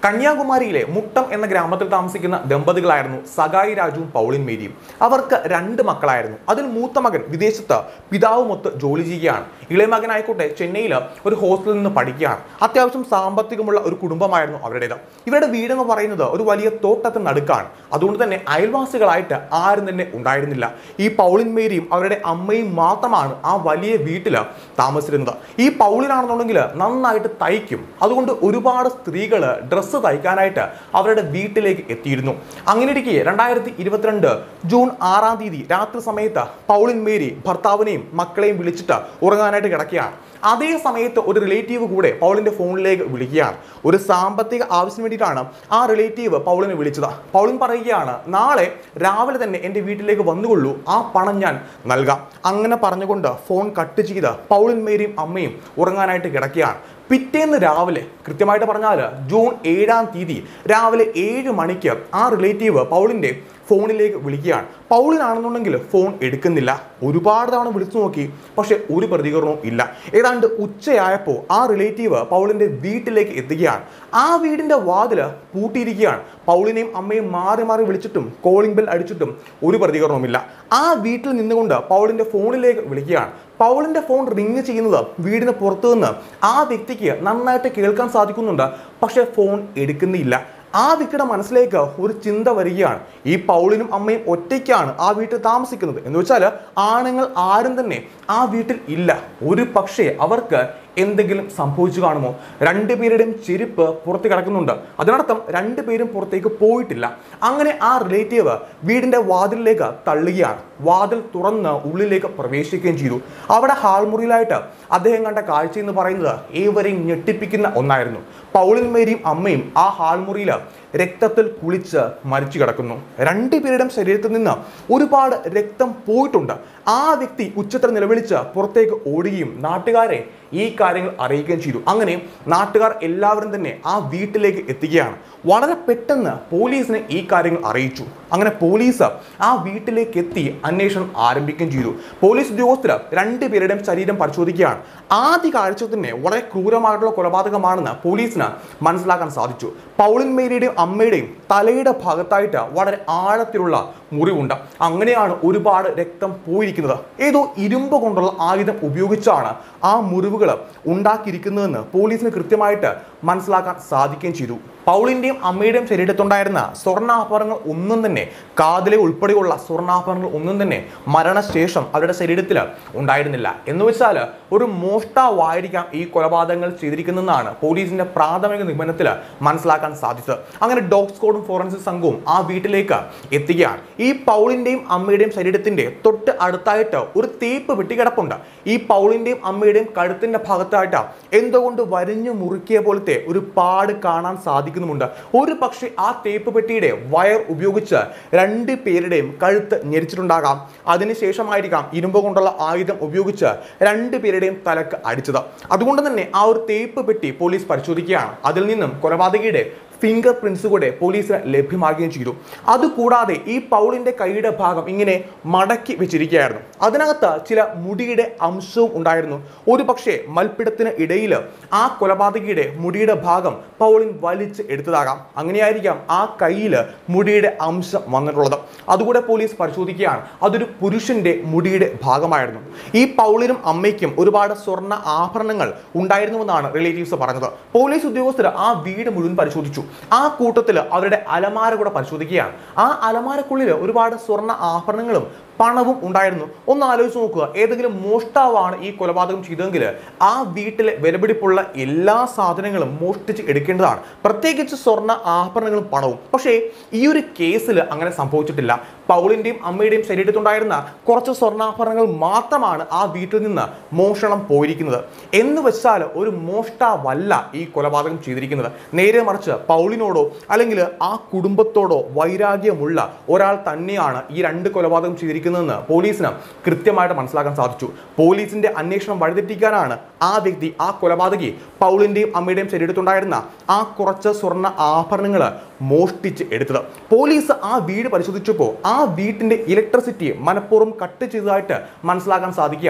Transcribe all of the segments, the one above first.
കന്യാകുമാരിയിലെ മുട്ടം എന്ന ഗ്രാമത്തിൽ താമസിക്കുന്ന ദമ്പതികളായിരുന്നു സഗായി രാജുവും പൗളിൻ മേരിയും അവർക്ക് രണ്ട് മക്കളായിരുന്നു അതിൽ മൂത്ത മകൻ വിദേശത്ത് പിതാവുമൊത്ത് ജോലി ചെയ്യുകയാണ് ഇളയ മകനായിക്കോട്ടെ ചെന്നൈയിൽ ഒരു ഹോസ്റ്റലിൽ നിന്ന് പഠിക്കുകയാണ് അത്യാവശ്യം സാമ്പത്തികമുള്ള ഒരു കുടുംബമായിരുന്നു അവരുടേത് ഇവരുടെ വീടെന്ന് പറയുന്നത് ഒരു വലിയ തോട്ടത്തിന് നടുക്കാണ് അതുകൊണ്ട് തന്നെ അയൽവാസികളായിട്ട് ആരും തന്നെ ഉണ്ടായിരുന്നില്ല ഈ പൗളിൻ മേരിയും അവരുടെ അമ്മയും മാത്രമാണ് ആ വലിയ വീട്ടിൽ താമസിച്ചിരുന്നത് ഈ പൗളിനാണെന്നുണ്ടെങ്കിൽ നന്നായിട്ട് തയ്ക്കും അതുകൊണ്ട് ഒരുപാട് സ്ത്രീകൾ ഡ്രസ്സ് തയ്ക്കാനായിട്ട് അവരുടെ വീട്ടിലേക്ക് എത്തിയിരുന്നു അങ്ങനെ ഇരിക്കെ രണ്ടായിരത്തി ഇരുപത്തിരണ്ട് ജൂൺ ആറാം തീയതി രാത്രി സമയത്ത് പൗളിൻ മേരി ഭർത്താവിനെയും മക്കളെയും വിളിച്ചിട്ട് ഉറങ്ങാനായിട്ട് കിടക്കുകയാണ് അതേ സമയത്ത് ഒരു റിലേറ്റീവ് കൂടെ പൗളിന്റെ ഫോണിലേക്ക് വിളിക്കുകയാണ് ഒരു സാമ്പത്തിക ആവശ്യത്തിന് വേണ്ടിയിട്ടാണ് ആ റിലേറ്റീവ് പൗളിനെ വിളിച്ചത് പൗളിൻ പറയുകയാണ് നാളെ രാവിലെ തന്നെ എൻ്റെ വീട്ടിലേക്ക് വന്നുകൊള്ളൂ ആ പണം ഞാൻ നൽകാം അങ്ങനെ പറഞ്ഞുകൊണ്ട് ഫോൺ കട്ട് ചെയ്ത് പൗളിൻ മേരിയും അമ്മയും ഉറങ്ങാനായിട്ട് കിടക്കുകയാണ് പിറ്റേന്ന് രാവിലെ കൃത്യമായിട്ട് പറഞ്ഞാൽ ജൂൺ ഏഴാം തീയതി രാവിലെ ഏഴ് മണിക്ക് ആ റിലേറ്റീവ് പൗളിൻ്റെ ഫോണിലേക്ക് വിളിക്കുകയാണ് പൗളിനാണെന്നുണ്ടെങ്കിൽ ഫോൺ എടുക്കുന്നില്ല ഒരുപാട് തവണ വിളിച്ചു നോക്കി പക്ഷെ ഒരു പ്രതികരണവും ഇല്ല ഏതാണ്ട് ഉച്ചയായപ്പോൾ ആ റിലേറ്റീവ് പൗളിൻ്റെ വീട്ടിലേക്ക് എത്തുകയാണ് ആ വീടിൻ്റെ വാതില് പൂട്ടിയിരിക്കുകയാണ് പൗളിനെയും അമ്മയും മാറി മാറി വിളിച്ചിട്ടും കോളിംഗ് ബെൽ അടിച്ചിട്ടും ഒരു പ്രതികരണവുമില്ല ആ വീട്ടിൽ നിന്നുകൊണ്ട് പൗളിൻ്റെ ഫോണിലേക്ക് വിളിക്കുകയാണ് പൗളിന്റെ ഫോൺ റിങ് ചെയ്യുന്നത് വീടിന് പുറത്തു നിന്ന് ആ വ്യക്തിക്ക് നന്നായിട്ട് കേൾക്കാൻ സാധിക്കുന്നുണ്ട് പക്ഷെ ഫോൺ എടുക്കുന്നില്ല ആ വ്യക്തിയുടെ മനസ്സിലേക്ക് ഒരു ചിന്ത വരികയാണ് ഈ പൗളിനും അമ്മയും ഒറ്റയ്ക്കാണ് ആ വീട്ടിൽ താമസിക്കുന്നത് എന്ന് വെച്ചാൽ ആണുങ്ങൾ ആരും തന്നെ ആ വീട്ടിൽ ഇല്ല ഒരു പക്ഷേ അവർക്ക് എന്തെങ്കിലും സംഭവിച്ചു കാണുമോ രണ്ടുപേരുടെയും ചെരുപ്പ് പുറത്ത് കിടക്കുന്നുണ്ട് അതിനർത്ഥം രണ്ടുപേരും പുറത്തേക്ക് പോയിട്ടില്ല അങ്ങനെ ആ റിലേറ്റീവ് വീടിന്റെ വാതിലിലേക്ക് തള്ളുകയാണ് വാതിൽ തുറന്ന് ഉള്ളിലേക്ക് പ്രവേശിക്കുകയും ചെയ്തു അവിടെ ഹാൾമുറിയിലായിട്ട് അദ്ദേഹം കണ്ട കാഴ്ച എന്ന് പറയുന്നത് ഏവരെയും ഞെട്ടിപ്പിക്കുന്ന ഒന്നായിരുന്നു പൗളിൻ മേരിയും അമ്മയും ആ ഹാൾമുറിയിൽ രക്തത്തിൽ കുളിച്ച് മരിച്ചു കിടക്കുന്നു രണ്ടുപേരുടെയും ശരീരത്തിൽ നിന്ന് ഒരുപാട് രക്തം പോയിട്ടുണ്ട് ആ വ്യക്തി ഉച്ചത്തിൽ നിലവിളിച്ച് പുറത്തേക്ക് ഓടുകയും നാട്ടുകാരെ ഈ കാര്യങ്ങൾ അറിയിക്കുകയും ചെയ്തു അങ്ങനെ നാട്ടുകാർ എല്ലാവരും തന്നെ ആ വീട്ടിലേക്ക് എത്തുകയാണ് വളരെ പെട്ടെന്ന് പോലീസിനെ ഈ കാര്യങ്ങൾ അറിയിച്ചു അങ്ങനെ പോലീസ് ആ വീട്ടിലേക്ക് എത്തി അന്വേഷണം ആരംഭിക്കുകയും ചെയ്തു പോലീസ് ഉദ്യോഗസ്ഥർ രണ്ടുപേരുടെയും ശരീരം പരിശോധിക്കുകയാണ് ആദ്യ കാഴ്ച തന്നെ വളരെ ക്രൂരമായിട്ടുള്ള കൊലപാതകമാണെന്ന് പോലീസിന് മനസ്സിലാക്കാൻ സാധിച്ചു പൗളിൻ മേരിയുടെയും അമ്മയുടെയും തലയുടെ ഭാഗത്തായിട്ട് വളരെ ആഴത്തിലുള്ള മുറിവുണ്ട് അങ്ങനെയാണ് ഒരുപാട് രക്തം പോയിരിക്കുന്നത് ഏതോ ഇരുമ്പ് കൊണ്ടുള്ള ആയുധം ഉപയോഗിച്ചാണ് ആ മുറിവുകൾ ഉണ്ടാക്കിയിരിക്കുന്നതെന്ന് പോലീസിന് കൃത്യമായിട്ട് മനസ്സിലാക്കാൻ സാധിക്കുകയും ചെയ്തു പൗളിന്റെയും അമ്മയുടെയും ശരീരത്തുണ്ടായിരുന്ന സ്വർണ്ണാഭരണങ്ങൾ ഒന്നും തന്നെ കാതിലെ ഉൾപ്പെടെയുള്ള സ്വർണ്ണാഭരണങ്ങൾ ഒന്നും തന്നെ മരണശേഷം അവരുടെ ശരീരത്തിൽ ഉണ്ടായിരുന്നില്ല എന്ന് വെച്ചാൽ ഒരു മോഷ്ടാവായിരിക്കാം ഈ കൊലപാതകങ്ങൾ ചെയ്തിരിക്കുന്നതെന്നാണ് പോലീസിന്റെ പ്രാഥമിക നിഗമനത്തിൽ മനസ്സിലാക്കാൻ സാധിച്ചത് അങ്ങനെ ഡോഗ് സ്ക്വാഡും ഫോറൻസിക് സംഘവും ആ വീട്ടിലേക്ക് എത്തുകയാണ് ഈ പൗളിന്റെയും അമ്മയുടെയും ശരീരത്തിന്റെ തൊട്ട് അടുത്തായിട്ട് ഒരു തേപ്പ് വെട്ടി കിടപ്പുണ്ട് ഈ പൗളിന്റെയും അമ്മയുടെയും കഴുത്തിന്റെ ഭാഗത്തായിട്ട് എന്തുകൊണ്ട് വരിഞ്ഞു മുറുക്കിയ പോലത്തെ ഒരു പാട് കാണാൻ സാധിക്കുന്നുമുണ്ട് ഒരു പക്ഷേ ആ തേപ്പ് പെട്ടിയുടെ വയർ ഉപയോഗിച്ച് രണ്ട് പേരുടെയും കഴുത്ത് ഞെരിച്ചിട്ടുണ്ടാകാം അതിനുശേഷമായിരിക്കാം ഇരുമ്പ് കൊണ്ടുള്ള ആയുധം ഉപയോഗിച്ച് രണ്ട് പേരുടെയും തലക്ക് അടിച്ചത് അതുകൊണ്ട് തന്നെ ആ ഒരു തേപ്പ് പെട്ടി പോലീസ് പരിശോധിക്കുകയാണ് അതിൽ നിന്നും കൊലപാതകിയുടെ ഫിംഗർ പ്രിന്റ്സ് കൂടെ പോലീസിന് ലഭ്യമാകുകയും ചെയ്തു അതുകൂടാതെ ഈ പൗളിന്റെ കൈയുടെ ഭാഗം ഇങ്ങനെ മടക്കി വെച്ചിരിക്കുകയായിരുന്നു അതിനകത്ത് ചില മുടിയുടെ അംശവും ഉണ്ടായിരുന്നു ഒരു പക്ഷേ മൽപ്പിടത്തിന് ഇടയിൽ ആ കൊലപാതകിയുടെ മുടിയുടെ ഭാഗം പൗളിൻ വലിച്ച് എടുത്തതാകാം അങ്ങനെയായിരിക്കാം ആ കയ്യിൽ മുടിയുടെ അംശം വന്നിട്ടുള്ളത് അതുകൂടെ പോലീസ് പരിശോധിക്കുകയാണ് അതൊരു പുരുഷന്റെ മുടിയുടെ ഭാഗമായിരുന്നു ഈ പൗളിനും അമ്മയ്ക്കും ഒരുപാട് സ്വർണ്ണ ആഭരണങ്ങൾ ഉണ്ടായിരുന്നുവെന്നാണ് റിലേറ്റീവ്സ് പറഞ്ഞത് പോലീസ് ഉദ്യോഗസ്ഥർ ആ വീട് മുഴുവൻ പരിശോധിച്ചു ആ കൂട്ടത്തിൽ അവരുടെ അലമാര കൂടെ പരിശോധിക്കുകയാണ് ആ അലമാരക്കുള്ളിൽ ഒരുപാട് സ്വർണ്ണ ആഭരണങ്ങളും പണവും ഉണ്ടായിരുന്നു ഒന്ന് ആലോചിച്ച് നോക്കുക ഏതെങ്കിലും മോഷ്ടാവാണ് ഈ കൊലപാതകം ചെയ്തതെങ്കിൽ ആ വീട്ടിലെ വിലപിടിപ്പുള്ള എല്ലാ സാധനങ്ങളും മോഷ്ടിച്ച് എടുക്കേണ്ടതാണ് പ്രത്യേകിച്ച് സ്വർണ്ണ ആഭരണങ്ങളും പണവും പക്ഷേ ഈ ഒരു കേസിൽ അങ്ങനെ സംഭവിച്ചിട്ടില്ല പൗളിന്റെയും അമ്മയുടെയും ശരീരത്തുണ്ടായിരുന്ന കുറച്ച് സ്വർണ്ണാഭരണങ്ങൾ മാത്രമാണ് ആ വീട്ടിൽ നിന്ന് മോഷണം പോയിരിക്കുന്നത് എന്ന് വെച്ചാൽ ഒരു മോഷ്ടാവല്ല ഈ കൊലപാതകം ചെയ്തിരിക്കുന്നത് നേരെ മറിച്ച് പൗളിനോടോ അല്ലെങ്കിൽ ആ കുടുംബത്തോടോ വൈരാഗ്യമുള്ള ഒരാൾ തന്നെയാണ് ഈ രണ്ട് കൊലപാതകം ചെയ്തിരിക്കുന്നതെന്ന് പോലീസിന് കൃത്യമായിട്ട് മനസ്സിലാക്കാൻ സാധിച്ചു പോലീസിന്റെ അന്വേഷണം വഴിതെറ്റിക്കാനാണ് ആ വ്യക്തി ആ കൊലപാതകി പൗളിന്റെയും അമ്മയുടെയും ശരീരത്തുണ്ടായിരുന്ന ആ കുറച്ച് സ്വർണ്ണ ആഭരണങ്ങൾ മോഷ്ടിച്ച് എടുത്തത് പോലീസ് ആ വീട് പരിശോധിച്ചപ്പോൾ ആ വീട്ടിന്റെ ഇലക്ട്രിസിറ്റി മനഃപൂർവ്വം കട്ട് ചെയ്തതായിട്ട് മനസ്സിലാക്കാൻ സാധിക്കുകയാണ്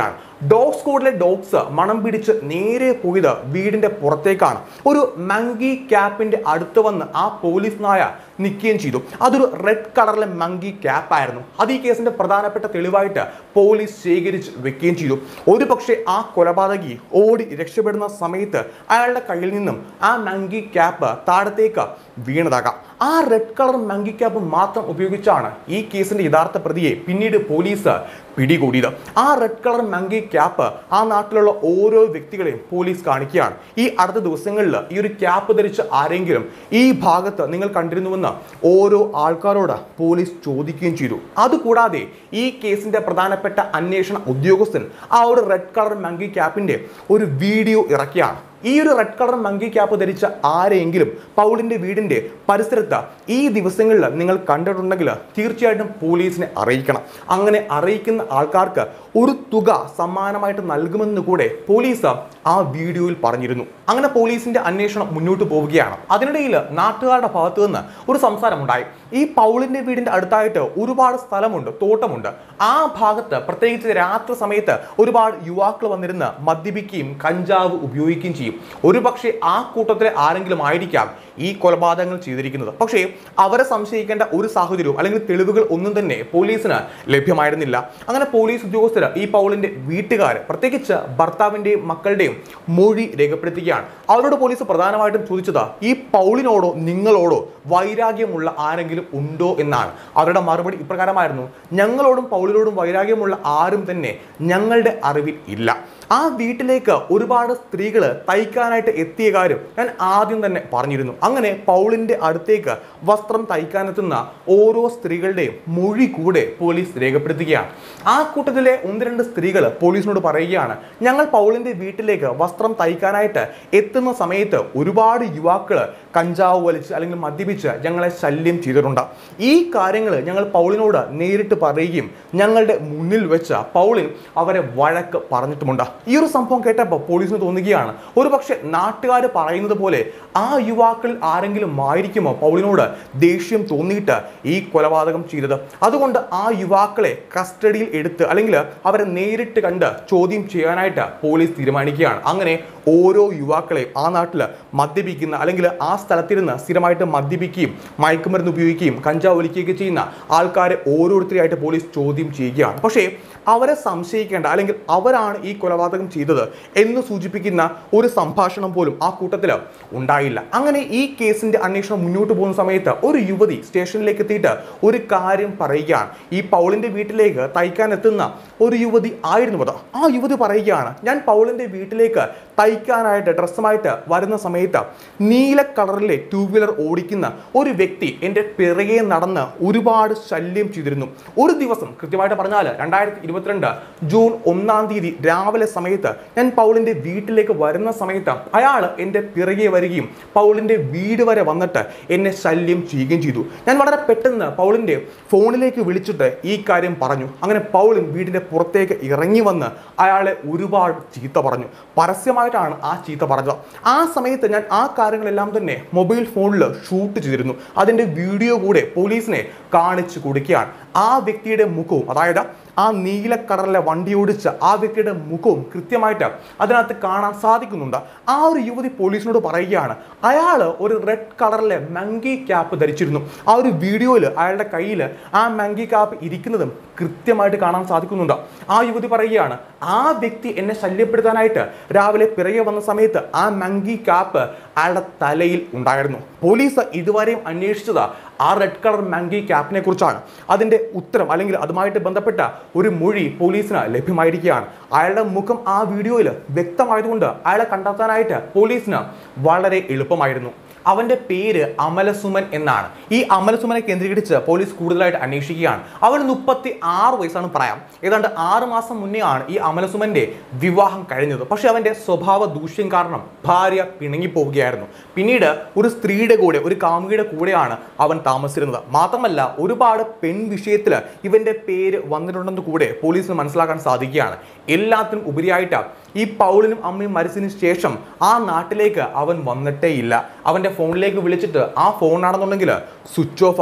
ഡോഗ് സ്ക്വാഡിലെ ഡോഗ്സ് മണം പിടിച്ച് നേരെ പോയത് വീടിന്റെ പുറത്തേക്കാണ് ഒരു മങ്കി ക്യാപ്പിന്റെ അടുത്ത് വന്ന് ആ പോലീസ് നായ നിൽക്കുകയും ചെയ്തു അതൊരു റെഡ് കളറിലെ മങ്കി ക്യാപ്പ് ആയിരുന്നു അത് ഈ കേസിന്റെ പ്രധാനപ്പെട്ട തെളിവായിട്ട് പോലീസ് ശേഖരിച്ച് വെക്കുകയും ചെയ്തു ഒരു പക്ഷേ ആ കൊലപാതകി ഓടി രക്ഷപ്പെടുന്ന സമയത്ത് അയാളുടെ കയ്യിൽ നിന്നും ആ മങ്കി ക്യാപ്പ് താഴത്തേക്ക് വീണതാകാം ആ റെഡ് കളർ മങ്കി ക്യാപ്പ് മാത്രം ഉപയോഗിച്ചാണ് ഈ കേസിന്റെ യഥാർത്ഥ പ്രതിയെ പിന്നീട് പോലീസ് പിടികൂടിയത് ആ റെഡ് കളർ മങ്കി ക്യാപ്പ് ആ നാട്ടിലുള്ള ഓരോ വ്യക്തികളെയും പോലീസ് കാണിക്കുകയാണ് ഈ അടുത്ത ദിവസങ്ങളിൽ ഈ ഒരു ക്യാപ്പ് ധരിച്ച ആരെങ്കിലും ഈ ഭാഗത്ത് നിങ്ങൾ കണ്ടിരുന്നുവെന്ന് ഓരോ ആൾക്കാരോട് പോലീസ് ചോദിക്കുകയും ചെയ്തു അതുകൂടാതെ ഈ കേസിന്റെ പ്രധാനപ്പെട്ട അന്വേഷണ ഉദ്യോഗസ്ഥൻ ആ ഒരു റെഡ് കളർ മങ്കി ക്യാപ്പിന്റെ ഒരു വീഡിയോ ഇറക്കിയാണ് ഈ ഒരു റെഡ് കളർ മങ്കി ക്യാപ്പ് ധരിച്ച ആരെയെങ്കിലും പൗളിന്റെ വീടിന്റെ പരിസരത്ത് ഈ ദിവസങ്ങളിൽ നിങ്ങൾ കണ്ടിട്ടുണ്ടെങ്കിൽ തീർച്ചയായിട്ടും പോലീസിനെ അറിയിക്കണം അങ്ങനെ അറിയിക്കുന്ന ആൾക്കാർക്ക് ഒരു തുക സമ്മാനമായിട്ട് നൽകുമെന്ന് കൂടെ പോലീസ് ആ വീഡിയോയിൽ പറഞ്ഞിരുന്നു അങ്ങനെ പോലീസിന്റെ അന്വേഷണം മുന്നോട്ട് പോവുകയാണ് അതിനിടയിൽ നാട്ടുകാരുടെ ഭാഗത്തു നിന്ന് ഒരു സംസാരമുണ്ടായി ഈ പൗളിന്റെ വീടിന്റെ അടുത്തായിട്ട് ഒരുപാട് സ്ഥലമുണ്ട് തോട്ടമുണ്ട് ആ ഭാഗത്ത് പ്രത്യേകിച്ച് രാത്രി സമയത്ത് ഒരുപാട് യുവാക്കൾ വന്നിരുന്ന് മദ്യപിക്കുകയും കഞ്ചാവ് ഉപയോഗിക്കുകയും ചെയ്യും ഒരുപക്ഷെ ആ കൂട്ടത്തിലെ ആരെങ്കിലും ആയിരിക്കാം ഈ കൊലപാതകങ്ങൾ ചെയ്തിരിക്കുന്നത് പക്ഷേ അവരെ സംശയിക്കേണ്ട ഒരു സാഹചര്യവും അല്ലെങ്കിൽ തെളിവുകൾ ഒന്നും തന്നെ പോലീസിന് ലഭ്യമായിരുന്നില്ല അങ്ങനെ പോലീസ് ഉദ്യോഗസ്ഥർ ഈ പൗളിന്റെ വീട്ടുകാർ പ്രത്യേകിച്ച് ഭർത്താവിന്റെയും മക്കളുടെയും മൊഴി രേഖപ്പെടുത്തുകയാണ് അവരോട് പോലീസ് പ്രധാനമായിട്ടും ചോദിച്ചത് ഈ പൗളിനോടോ നിങ്ങളോടോ വൈരാഗ്യമുള്ള ആരെങ്കിലും ഉണ്ടോ എന്നാണ് അവരുടെ മറുപടി ഇപ്രകാരമായിരുന്നു ഞങ്ങളോടും പൗളിനോടും വൈരാഗ്യമുള്ള ആരും തന്നെ ഞങ്ങളുടെ അറിവിൽ ഇല്ല ആ വീട്ടിലേക്ക് ഒരുപാട് സ്ത്രീകൾ തയ്ക്കാനായിട്ട് എത്തിയ കാര്യം ഞാൻ ആദ്യം തന്നെ പറഞ്ഞിരുന്നു അങ്ങനെ പൗളിന്റെ അടുത്തേക്ക് വസ്ത്രം തയ്ക്കാനെത്തുന്ന ഓരോ സ്ത്രീകളുടെയും മൊഴി കൂടെ പോലീസ് രേഖപ്പെടുത്തുകയാണ് ആ കൂട്ടത്തിലെ ഒന്ന് രണ്ട് സ്ത്രീകൾ പോലീസിനോട് പറയുകയാണ് ഞങ്ങൾ പൗളിന്റെ വീട്ടിലേക്ക് വസ്ത്രം തയ്ക്കാനായിട്ട് എത്തുന്ന സമയത്ത് ഒരുപാട് യുവാക്കൾ കഞ്ചാവ് വലിച്ച് അല്ലെങ്കിൽ മദ്യപിച്ച് ഞങ്ങളെ ശല്യം ചെയ്തിട്ടുണ്ട് ഈ കാര്യങ്ങൾ ഞങ്ങൾ പൗളിനോട് നേരിട്ട് പറയുകയും ഞങ്ങളുടെ മുന്നിൽ വെച്ച പൗളിൻ അവരെ വഴക്ക് പറഞ്ഞിട്ടുമുണ്ട് ഈ ഒരു സംഭവം കേട്ടപ്പോൾ പോലീസിന് തോന്നുകയാണ് ഒരു പക്ഷേ നാട്ടുകാർ പറയുന്നത് പോലെ ആ യുവാക്കളിൽ ആരെങ്കിലും ആയിരിക്കുമോ പൗളിനോട് ദേഷ്യം തോന്നിയിട്ട് ഈ കൊലപാതകം ചെയ്തത് അതുകൊണ്ട് ആ യുവാക്കളെ കസ്റ്റഡിയിൽ എടുത്ത് അല്ലെങ്കിൽ അവരെ നേരിട്ട് കണ്ട് ചോദ്യം ചെയ്യാനായിട്ട് പോലീസ് തീരുമാനിക്കുകയാണ് അങ്ങനെ ഓരോ യുവാക്കളെയും ആ നാട്ടിൽ മദ്യപിക്കുന്ന അല്ലെങ്കിൽ ആ സ്ഥലത്തിരുന്ന് സ്ഥിരമായിട്ട് മദ്യപിക്കുകയും മയക്കുമരുന്ന് ഉപയോഗിക്കുകയും കഞ്ചാവ് വലിക്കുകയൊക്കെ ചെയ്യുന്ന ആൾക്കാരെ ഓരോരുത്തരെയായിട്ട് പോലീസ് ചോദ്യം ചെയ്യുകയാണ് പക്ഷേ അവരെ സംശയിക്കേണ്ട അല്ലെങ്കിൽ അവരാണ് ഈ കൊലപാതകം ചെയ്തത് എന്ന് സൂചിപ്പിക്കുന്ന ഒരു സംഭാഷണം പോലും ആ കൂട്ടത്തിൽ ഉണ്ടായില്ല അങ്ങനെ ഈ കേസിന്റെ അന്വേഷണം മുന്നോട്ട് പോകുന്ന സമയത്ത് ഒരു യുവതി സ്റ്റേഷനിലേക്ക് എത്തിയിട്ട് ഒരു കാര്യം പറയുകയാണ് ഈ പൗളിന്റെ വീട്ടിലേക്ക് തയ്ക്കാൻ എത്തുന്ന ഒരു യുവതി ആയിരുന്നു അത് ആ യുവതി പറയുകയാണ് ഞാൻ പൗളിന്റെ വീട്ടിലേക്ക് തയ്ക്കാനായിട്ട് ഡ്രസ്സുമായിട്ട് വരുന്ന സമയത്ത് നീല കളറിലെ ടൂ വീലർ ഓടിക്കുന്ന ഒരു വ്യക്തി എൻ്റെ പിറകെ നടന്ന് ഒരുപാട് ശല്യം ചെയ്തിരുന്നു ഒരു ദിവസം കൃത്യമായിട്ട് പറഞ്ഞാൽ രണ്ടായിരത്തി ഇരുപത്തിരണ്ട് ജൂൺ ഒന്നാം തീയതി രാവിലെ സമയത്ത് ഞാൻ പൗളിൻ്റെ വീട്ടിലേക്ക് വരുന്ന സമയത്ത് അയാൾ എൻ്റെ പിറകെ വരികയും പൗളിൻ്റെ വീട് വരെ വന്നിട്ട് എന്നെ ശല്യം ചെയ്യുകയും ചെയ്തു ഞാൻ വളരെ പെട്ടെന്ന് പൗളിൻ്റെ ഫോണിലേക്ക് വിളിച്ചിട്ട് ഈ കാര്യം പറഞ്ഞു അങ്ങനെ പൗളിൻ വീടിൻ്റെ പുറത്തേക്ക് ഇറങ്ങി വന്ന് അയാളെ ഒരുപാട് ചീത്ത പറഞ്ഞു പരസ്യമായിട്ടാണ് ആ ചീത്ത പറഞ്ഞത് ആ സമയത്ത് ഞാൻ ആ കാര്യങ്ങളെല്ലാം തന്നെ മൊബൈൽ ഫോണിൽ ഷൂട്ട് ചെയ്തിരുന്നു അതിൻ്റെ വീഡിയോ കൂടെ പോലീസിനെ കാണിച്ചു കൊടുക്കുകയാണ് ആ വ്യക്തിയുടെ മുഖവും അതായത് ആ നീല കളറിലെ വണ്ടി ഓടിച്ച ആ വ്യക്തിയുടെ മുഖവും കൃത്യമായിട്ട് അതിനകത്ത് കാണാൻ സാധിക്കുന്നുണ്ട് ആ ഒരു യുവതി പോലീസിനോട് പറയുകയാണ് അയാൾ ഒരു റെഡ് കളറിലെ മങ്കി ക്യാപ്പ് ധരിച്ചിരുന്നു ആ ഒരു വീഡിയോയിൽ അയാളുടെ കയ്യിൽ ആ മങ്കി ക്യാപ്പ് ഇരിക്കുന്നതും കൃത്യമായിട്ട് കാണാൻ സാധിക്കുന്നുണ്ട് ആ യുവതി പറയുകയാണ് ആ വ്യക്തി എന്നെ ശല്യപ്പെടുത്താനായിട്ട് രാവിലെ പിറകെ വന്ന സമയത്ത് ആ മങ്കി ക്യാപ്പ് അയാളുടെ തലയിൽ ഉണ്ടായിരുന്നു പോലീസ് ഇതുവരെയും അന്വേഷിച്ചത് ആ റെഡ് കളർ മങ്കി ക്യാപ്പിനെ കുറിച്ചാണ് അതിൻ്റെ ഉത്തരം അല്ലെങ്കിൽ അതുമായിട്ട് ബന്ധപ്പെട്ട ഒരു മൊഴി പോലീസിന് ലഭ്യമായിരിക്കുകയാണ് അയാളുടെ മുഖം ആ വീഡിയോയിൽ വ്യക്തമായതുകൊണ്ട് അയാളെ കണ്ടെത്താനായിട്ട് പോലീസിന് വളരെ എളുപ്പമായിരുന്നു അവന്റെ പേര് അമലസുമൻ എന്നാണ് ഈ അമലസുമനെ കേന്ദ്രീകരിച്ച് പോലീസ് കൂടുതലായിട്ട് അന്വേഷിക്കുകയാണ് അവന് മുപ്പത്തി ആറ് വയസ്സാണ് പറയാം ഏതാണ്ട് ആറ് മാസം മുന്നേ ആണ് ഈ അമലസുമന്റെ വിവാഹം കഴിഞ്ഞത് പക്ഷെ അവന്റെ സ്വഭാവ ദൂഷ്യം കാരണം ഭാര്യ പിണങ്ങിപ്പോവുകയായിരുന്നു പിന്നീട് ഒരു സ്ത്രീയുടെ കൂടെ ഒരു കാമുകിയുടെ കൂടെയാണ് അവൻ താമസിച്ചിരുന്നത് മാത്രമല്ല ഒരുപാട് പെൺ വിഷയത്തിൽ ഇവന്റെ പേര് വന്നിട്ടുണ്ടെന്ന് കൂടെ പോലീസിന് മനസ്സിലാക്കാൻ സാധിക്കുകയാണ് എല്ലാത്തിനും ഉപരിയായിട്ട് ഈ പൗളിനും അമ്മയും മരിച്ചതിന് ശേഷം ആ നാട്ടിലേക്ക് അവൻ വന്നിട്ടേ ഇല്ല അവൻ്റെ ഫോണിലേക്ക് വിളിച്ചിട്ട് ആ ഫോണാണെന്നുണ്ടെങ്കിൽ സ്വിച്ച് ഓഫ് ആണ്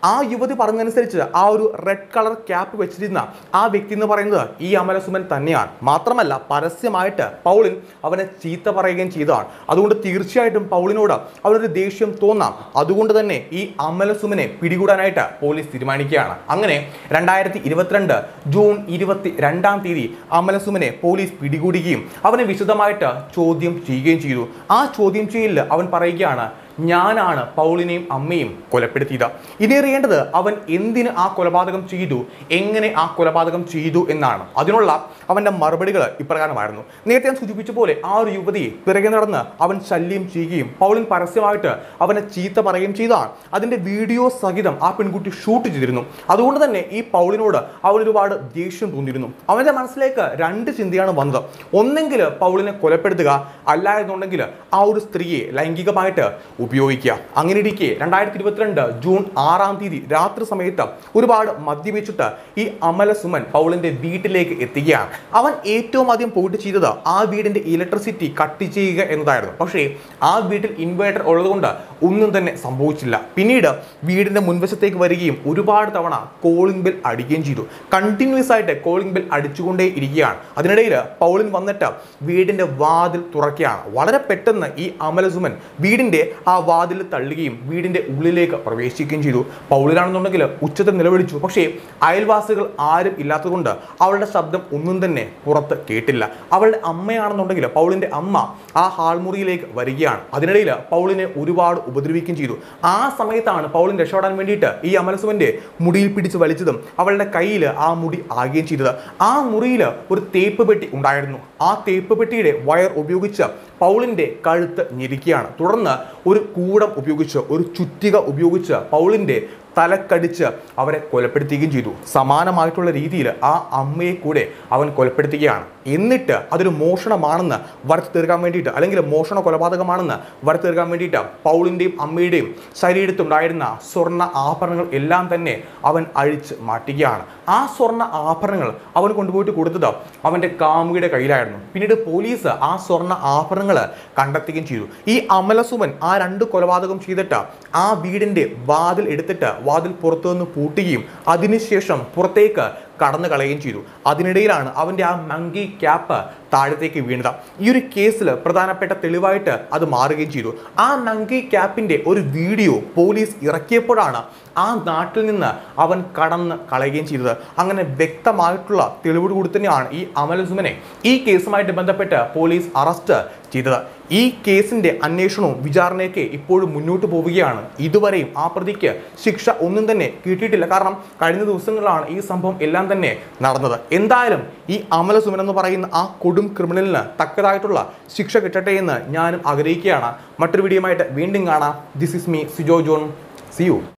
ആ യുവതി പറഞ്ഞതനുസരിച്ച് ആ ഒരു റെഡ് കളർ ക്യാപ്പ് വെച്ചിരുന്ന ആ വ്യക്തി എന്ന് പറയുന്നത് ഈ അമലസുമൻ തന്നെയാണ് മാത്രമല്ല പരസ്യമായിട്ട് പൗളിൻ അവനെ ചീത്ത പറയുകയും ചെയ്തതാണ് അതുകൊണ്ട് തീർച്ചയായിട്ടും പൗളിനോട് അവനൊരു ദേഷ്യം തോന്നാം അതുകൊണ്ട് തന്നെ ഈ അമലസുമനെ പിടികൂടാനായിട്ട് പോലീസ് തീരുമാനിക്കുകയാണ് അങ്ങനെ രണ്ടായിരത്തി ഇരുപത്തിരണ്ട് ജൂൺ ഇരുപത്തി രണ്ടാം തീയതി അമലസുമനെ പോലീസ് പിടികൂടുകയും അവനെ വിശദമായിട്ട് ചോദ്യം ചെയ്യുകയും ചെയ്തു ആ ചോദ്യം ചെയ്യലിൽ അവൻ പറയുകയാണ് ഞാനാണ് പൗളിനെയും അമ്മയും കൊലപ്പെടുത്തിയത് ഇനി അറിയേണ്ടത് അവൻ എന്തിന് ആ കൊലപാതകം ചെയ്തു എങ്ങനെ ആ കൊലപാതകം ചെയ്തു എന്നാണ് അതിനുള്ള അവന്റെ മറുപടികൾ ഇപ്രകാരമായിരുന്നു നേരത്തെ ഞാൻ സൂചിപ്പിച്ച പോലെ ആ ഒരു യുവതിയെ പിറകെ നടന്ന് അവൻ ശല്യം ചെയ്യുകയും പൗളിൻ പരസ്യമായിട്ട് അവനെ ചീത്ത പറയുകയും ചെയ്താണ് അതിന്റെ വീഡിയോ സഹിതം ആ പെൺകുട്ടി ഷൂട്ട് ചെയ്തിരുന്നു അതുകൊണ്ട് തന്നെ ഈ പൗളിനോട് അവൻ ഒരുപാട് ദേഷ്യം തോന്നിയിരുന്നു അവന്റെ മനസ്സിലേക്ക് രണ്ട് ചിന്തയാണ് വന്നത് ഒന്നെങ്കിൽ പൗളിനെ കൊലപ്പെടുത്തുക അല്ല എന്നുണ്ടെങ്കിൽ ആ ഒരു സ്ത്രീയെ ലൈംഗികമായിട്ട് ഉപയോഗിക്കുക അങ്ങനെ ഇരിക്കെ രണ്ടായിരത്തി ഇരുപത്തിരണ്ട് ജൂൺ ആറാം തീയതി രാത്രി സമയത്ത് ഒരുപാട് മദ്യപിച്ചിട്ട് ഈ അമല സുമൻ പൗളിന്റെ വീട്ടിലേക്ക് എത്തുകയാണ് അവൻ ഏറ്റവും ആദ്യം പോയിട്ട് ചെയ്തത് ആ വീടിന്റെ ഇലക്ട്രിസിറ്റി കട്ട് ചെയ്യുക എന്നതായിരുന്നു പക്ഷേ ആ വീട്ടിൽ ഇൻവേർട്ടർ ഉള്ളതുകൊണ്ട് ഒന്നും തന്നെ സംഭവിച്ചില്ല പിന്നീട് വീടിന്റെ മുൻവശത്തേക്ക് വരികയും ഒരുപാട് തവണ കോളിംഗ് ബെൽ അടിക്കുകയും ചെയ്തു കണ്ടിന്യൂസ് ആയിട്ട് കോളിംഗ് ബെൽ അടിച്ചുകൊണ്ടേ ഇരിക്കുകയാണ് അതിനിടയിൽ പൗളിൻ വന്നിട്ട് വീടിന്റെ വാതിൽ തുറക്കുകയാണ് വളരെ പെട്ടെന്ന് ഈ അമലസുമൻ വീടിന്റെ ആ വാതിൽ തള്ളുകയും വീടിന്റെ ഉള്ളിലേക്ക് പ്രവേശിക്കുകയും ചെയ്തു പൗളിലാണെന്നുണ്ടെങ്കിൽ ഉച്ചത്തിൽ നിലവിളിച്ചു പക്ഷേ അയൽവാസികൾ ആരും ഇല്ലാത്തതുകൊണ്ട് അവളുടെ ശബ്ദം ഒന്നും തന്നെ പുറത്ത് കേട്ടില്ല അവളുടെ അമ്മയാണെന്നുണ്ടെങ്കിൽ പൗളിന്റെ അമ്മ ആ ഹാൾമുറിയിലേക്ക് വരികയാണ് അതിനിടയിൽ പൗളിനെ ഒരുപാട് ഉപദ്രവിക്കുകയും ചെയ്തു ആ സമയത്താണ് പൗളിൻ രക്ഷപ്പെടാൻ വേണ്ടിയിട്ട് ഈ അമലസുമന്റെ മുടിയിൽ പിടിച്ച് വലിച്ചതും അവളുടെ കയ്യിൽ ആ മുടി ആകുകയും ചെയ്തത് ആ മുറിയിൽ ഒരു തേപ്പ് പെട്ടി ഉണ്ടായിരുന്നു ആ തേപ്പ് പെട്ടിയുടെ വയർ ഉപയോഗിച്ച് പൗളിന്റെ കഴുത്ത് ഞെരിക്കുകയാണ് തുടർന്ന് ഒരു കൂടം ഉപയോഗിച്ച് ഒരു ചുറ്റിക ഉപയോഗിച്ച് പൗളിന്റെ തലക്കടിച്ച് അവരെ കൊലപ്പെടുത്തുകയും ചെയ്തു സമാനമായിട്ടുള്ള രീതിയിൽ ആ അമ്മയെ കൂടെ അവൻ കൊലപ്പെടുത്തുകയാണ് എന്നിട്ട് അതൊരു മോഷണമാണെന്ന് വരുത്തി തീർക്കാൻ വേണ്ടിയിട്ട് അല്ലെങ്കിൽ മോഷണ കൊലപാതകമാണെന്ന് വരുത്തി തീർക്കാൻ വേണ്ടിയിട്ട് പൗളിൻ്റെയും അമ്മയുടെയും ശരീരത്തുണ്ടായിരുന്ന സ്വർണ്ണ ആഭരണങ്ങൾ എല്ലാം തന്നെ അവൻ അഴിച്ച് മാറ്റുകയാണ് ആ സ്വർണ്ണ ആഭരണങ്ങൾ അവൻ കൊണ്ടുപോയിട്ട് കൊടുത്തത് അവൻ്റെ കാമുകിയുടെ കയ്യിലായിരുന്നു പിന്നീട് പോലീസ് ആ സ്വർണ്ണ ആഭരണങ്ങൾ കണ്ടെത്തുകയും ചെയ്തു ഈ അമലസുമൻ ആ രണ്ട് കൊലപാതകം ചെയ്തിട്ട് ആ വീടിൻ്റെ വാതിൽ എടുത്തിട്ട് വാതിൽ പുറത്തു നിന്ന് പൂട്ടുകയും അതിനുശേഷം പുറത്തേക്ക് കടന്നു കളയുകയും ചെയ്തു അതിനിടയിലാണ് അവൻ്റെ ആ മങ്കി ക്യാപ്പ് താഴത്തേക്ക് വീണത് ഈ ഒരു കേസിൽ പ്രധാനപ്പെട്ട തെളിവായിട്ട് അത് മാറുകയും ചെയ്തു ആ മങ്കി ക്യാപ്പിൻ്റെ ഒരു വീഡിയോ പോലീസ് ഇറക്കിയപ്പോഴാണ് ആ നാട്ടിൽ നിന്ന് അവൻ കടന്ന് കളയുകയും ചെയ്തത് അങ്ങനെ വ്യക്തമായിട്ടുള്ള തെളിവോട് കൂടി തന്നെയാണ് ഈ അമലസുമനെ ഈ കേസുമായിട്ട് ബന്ധപ്പെട്ട് പോലീസ് അറസ്റ്റ് ചെയ്തത് ഈ കേസിന്റെ അന്വേഷണവും വിചാരണയൊക്കെ ഇപ്പോഴും മുന്നോട്ട് പോവുകയാണ് ഇതുവരെയും ആ പ്രതിക്ക് ശിക്ഷ ഒന്നും തന്നെ കിട്ടിയിട്ടില്ല കാരണം കഴിഞ്ഞ ദിവസങ്ങളിലാണ് ഈ സംഭവം എല്ലാം തന്നെ നടന്നത് എന്തായാലും ഈ അമലസുമൻ എന്ന് പറയുന്ന ആ കൊടും ക്രിമിനലിന് തക്കതായിട്ടുള്ള ശിക്ഷ കിട്ടട്ടെ എന്ന് ഞാനും ആഗ്രഹിക്കുകയാണ് മറ്റൊരു വീഡിയോയുമായിട്ട് വീണ്ടും കാണാം this is me Sijo John see U